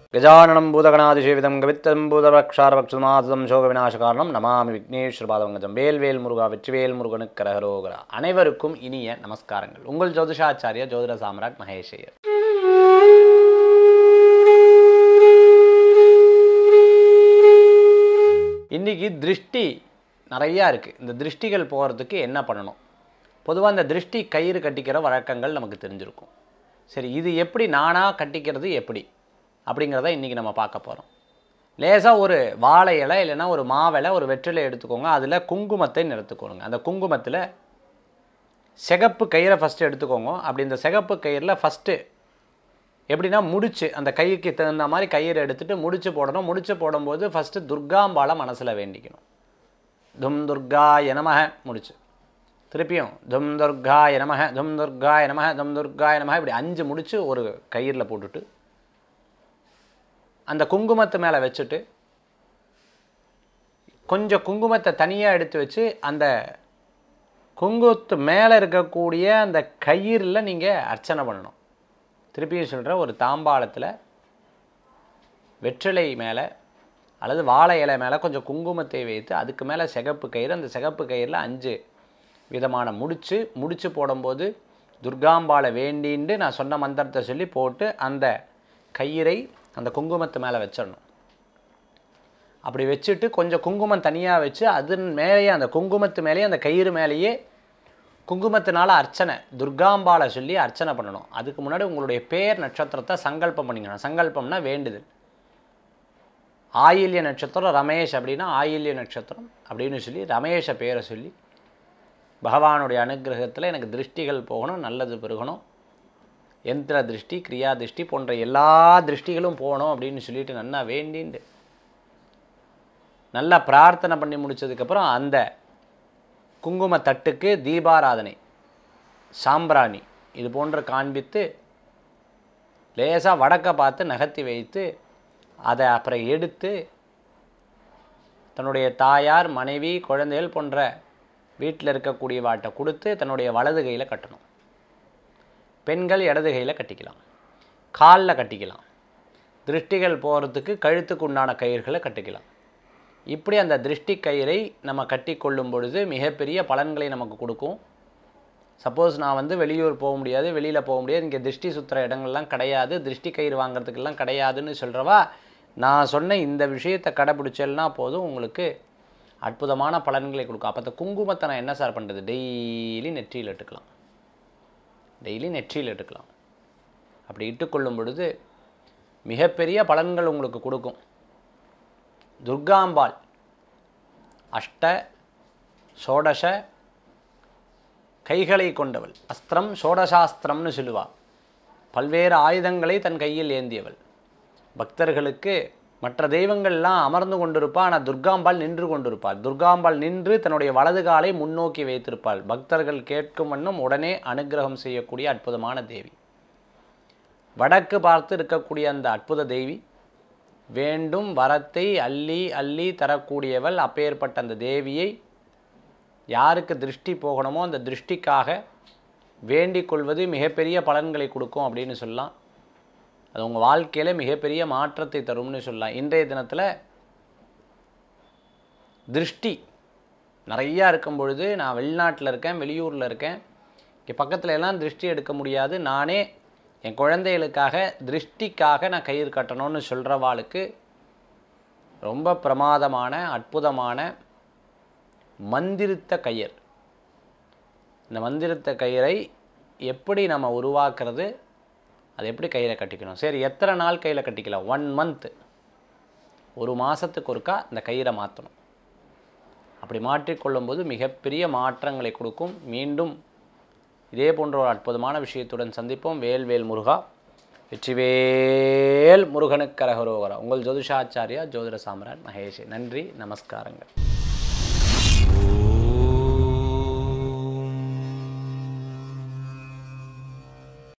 கஜானனம் பூதகணாதிசேவிதம் கவித்தம் பூதபக்ஷாரபக்ஷமாதம் சோக விநாசகாரணம் நமாமி விக்னேஸ்வரபாதவங்கஜம் வேல்வேல் முருகா வெற்றிவேல் முருகனுக்கு கரகரோகரா அனைவருக்கும் இனிய நமஸ்காரங்கள் உங்கள் ஜோதிஷாச்சாரியா ஜோதிட சாம்ராட் மகேஷையர் இன்னைக்கு திருஷ்டி நிறையா இருக்குது இந்த திருஷ்டிகள் போகிறதுக்கு என்ன பண்ணணும் பொதுவாக இந்த திருஷ்டி கயிறு கட்டிக்கிற வழக்கங்கள் நமக்கு தெரிஞ்சிருக்கும் சரி இது எப்படி நானாக கட்டிக்கிறது எப்படி அப்படிங்கிறத இன்றைக்கி நம்ம பார்க்க போகிறோம் லேசாக ஒரு வாழை இலை இல்லைன்னா ஒரு மாவிலை ஒரு வெற்றிலை எடுத்துக்கோங்க அதில் குங்குமத்தை நிறுத்துக்கோங்க அந்த குங்குமத்தில் சிகப்பு கயிறை ஃபஸ்ட்டு எடுத்துக்கோங்க அப்படி இந்த சிகப்பு கயிறில் ஃபஸ்ட்டு எப்படின்னா முடிச்சு அந்த கைக்கு தகுந்த மாதிரி கயிறு எடுத்துட்டு முடிச்சு போடணும் முடிச்சு போடும்போது ஃபஸ்ட்டு துர்காம்பாளை மனசில் வேண்டிக்கணும் தும் துர்காய நமக முடிச்சு திருப்பியும் தும் துர்காய நமக தும் துர்காய நமக தும் துர்காய நமக இப்படி அஞ்சு முடிச்சு ஒரு கயிறில் போட்டுட்டு அந்த குங்குமத்து மேலே வச்சுட்டு கொஞ்சம் குங்குமத்தை தனியாக எடுத்து வச்சு அந்த குங்குமத்து மேலே இருக்கக்கூடிய அந்த கயிறில் நீங்கள் அர்ச்சனை பண்ணணும் திருப்பியும் சொல்கிறேன் ஒரு தாம்பாளத்தில் வெற்றிலை மேலே அல்லது வாழை இலை மேலே கொஞ்சம் குங்குமத்தை வைத்து அதுக்கு மேலே சிகப்பு கயிறு அந்த சிகப்பு கயிறில் அஞ்சு விதமான முடிச்சு முடிச்சு போடும்போது துர்காம்பாளை வேண்டின்னு நான் சொன்ன மந்திரத்தை சொல்லி போட்டு அந்த கயிறை அந்த குங்குமத்து மேலே வச்சிடணும் அப்படி வச்சுட்டு கொஞ்சம் குங்குமம் தனியாக வச்சு அதன் மேலேயே அந்த குங்குமத்து மேலேயே அந்த கயிறு மேலேயே குங்குமத்தினால அர்ச்சனை துர்காம்பாளை சொல்லி அர்ச்சனை பண்ணணும் அதுக்கு முன்னாடி உங்களுடைய பேர் நட்சத்திரத்தை சங்கல்பம் பண்ணிக்கணும் சங்கல்பம்னா வேண்டுதல் ஆயில்ய நட்சத்திரம் ரமேஷ் அப்படின்னா ஆயில்ய நட்சத்திரம் அப்படின்னு சொல்லி ரமேஷை பேரை சொல்லி பகவானுடைய அனுகிரகத்தில் எனக்கு திருஷ்டிகள் போகணும் நல்லது பெருகணும் யந்திர திருஷ்டி கிரியா திருஷ்டி போன்ற எல்லா திருஷ்டிகளும் போகணும் அப்படின்னு சொல்லிட்டு நல்லா வேண்டிண்டு நல்லா பிரார்த்தனை பண்ணி முடிச்சதுக்கப்புறம் அந்த குங்கும தட்டுக்கு தீபாராதனை சாம்பிராணி இது போன்று காண்பித்து லேசாக வடக்க பார்த்து நகர்த்தி வைத்து அதை அப்புறம் எடுத்து தன்னுடைய தாயார் மனைவி குழந்தைகள் போன்ற வீட்டில் இருக்கக்கூடிய வாட்டை கொடுத்து தன்னுடைய வலது கையில் கட்டணும் பெண்கள் இடது கையில் கட்டிக்கலாம் காலில் கட்டிக்கலாம் திருஷ்டிகள் போகிறதுக்கு கழுத்துக்கு உண்டான கயிறுகளை கட்டிக்கலாம் இப்படி அந்த திருஷ்டி கயிறை நம்ம கட்டி கொள்ளும் பொழுது மிகப்பெரிய பலன்களை நமக்கு கொடுக்கும் சப்போஸ் நான் வந்து வெளியூர் போக முடியாது வெளியில் போக முடியாது இங்கே திருஷ்டி சுற்றுற இடங்கள்லாம் கிடையாது திருஷ்டி கயிறு வாங்குறதுக்கெல்லாம் கிடையாதுன்னு சொல்கிறவா நான் சொன்ன இந்த விஷயத்தை கடைப்பிடிச்சல்னா போதும் உங்களுக்கு அற்புதமான பலன்களை கொடுக்கும் அப்போ அந்த குங்குமத்தை நான் என்ன சார் பண்ணுறது டெய்லி நெற்றியில் இட்டுக்கலாம் டெய்லி நெற்றியில் இட்டுக்கலாம் அப்படி இட்டுக்கொள்ளும் பொழுது மிகப்பெரிய பலன்கள் உங்களுக்கு கொடுக்கும் துர்காம்பாள் அஷ்ட ஷோடச கைகளை கொண்டவள் அஸ்திரம் ஷோடசாஸ்திரம்னு சொல்லுவாள் பல்வேறு ஆயுதங்களை தன் கையில் ஏந்தியவள் பக்தர்களுக்கு மற்ற தெய்வங்கள்லாம் அமர்ந்து கொண்டிருப்பாள் ஆனால் துர்காம்பாள் நின்று கொண்டிருப்பாள் துர்காம்பாள் நின்று தன்னுடைய வலது காலை முன்னோக்கி வைத்திருப்பாள் பக்தர்கள் கேட்கும் வண்ணம் உடனே அனுகிரகம் செய்யக்கூடிய அற்புதமான தேவி வடக்கு பார்த்து இருக்கக்கூடிய அந்த அற்புத தேவி வேண்டும் வரத்தை அள்ளி அள்ளி தரக்கூடியவள் அப்பேற்பட்ட அந்த தேவியை யாருக்கு திருஷ்டி போகணுமோ அந்த திருஷ்டிக்காக வேண்டிக் கொள்வது மிகப்பெரிய பலன்களை கொடுக்கும் அப்படின்னு சொல்லலாம் அது உங்கள் வாழ்க்கையில் மிகப்பெரிய மாற்றத்தை தரும்னு சொல்லலாம் இன்றைய தினத்தில் திருஷ்டி நிறையா இருக்கும் பொழுது நான் வெளிநாட்டில் இருக்கேன் வெளியூரில் இருக்கேன் இங்கே பக்கத்தில் எல்லாம் திருஷ்டி எடுக்க முடியாது நானே என் குழந்தைகளுக்காக திருஷ்டிக்காக நான் கயிறு கட்டணும்னு சொல்கிறவாளுக்கு ரொம்ப பிரமாதமான அற்புதமான மந்திரித்த கயிறு இந்த மந்திரித்த கயிறை எப்படி நம்ம உருவாக்குறது அது எப்படி கையில் கட்டிக்கணும் சரி எத்தனை நாள் கையில் கட்டிக்கலாம் ஒன் மந்த்து ஒரு மாதத்துக்கு ஒருக்கா இந்த கயிறை மாற்றணும் அப்படி மாற்றிக்கொள்ளும்போது மிகப்பெரிய மாற்றங்களை கொடுக்கும் மீண்டும் இதே போன்ற ஒரு அற்புதமான விஷயத்துடன் சந்திப்போம் வேல்வேல் முருகா வெற்றிவேல் முருகனுக்கு கரகரோகரா உங்கள் ஜோதிஷாச்சாரியா ஜோதிட சாம்ராட் மகேஷ் நன்றி நமஸ்காரங்கள்